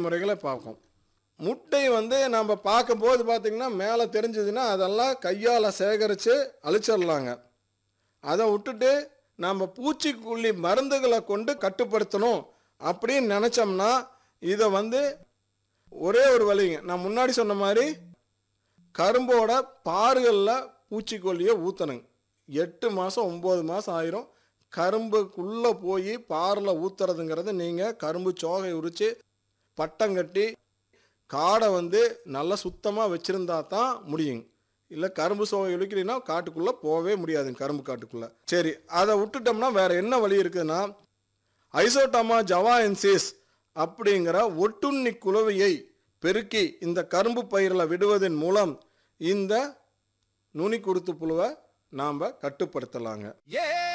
முறைகளை பார்ப்போம் முட்டை வந்து நம்ம பார்க்கும்போது பார்த்திங்கன்னா மேலே தெரிஞ்சதுன்னா அதெல்லாம் கையால் சேகரித்து அழிச்சிடலாங்க அதை விட்டுட்டு நம்ம பூச்சிக்கொல்லி மருந்துகளை கொண்டு கட்டுப்படுத்தணும் அப்படின்னு நினச்சோம்னா இதை வந்து ஒரே ஒரு வழிங்க நான் முன்னாடி சொன்ன மாதிரி கரும்போட பாறுகளில் பூச்சிக்கொல்லியை ஊற்றணுங்க எட்டு மாதம் ஒம்பது மாதம் ஆயிரும் கரும்புக்குள்ளே போய் பாரில் ஊற்றுறதுங்கிறது நீங்கள் கரும்பு சோகை உரித்து பட்டம் கட்டி காடை வந்து நல்லா சுத்தமாக வச்சுருந்தா தான் முடியுங்க இல்லை கரும்பு சோகை இழுக்கிறீங்கன்னா காட்டுக்குள்ளே போகவே முடியாதுங்க கரும்பு காட்டுக்குள்ளே சரி அதை விட்டுட்டோம்னா வேறு என்ன வழி இருக்குதுன்னா ஐசோட்டாமா ஜவாஎன்சிஸ் அப்படிங்கிற ஒட்டுண்ணி குளவியை பெருக்கி இந்த கரும்பு பயிரில் விடுவதன் மூலம் இந்த நுனி குருத்து புழுவை நாம் கட்டுப்படுத்தலாங்க Yeah!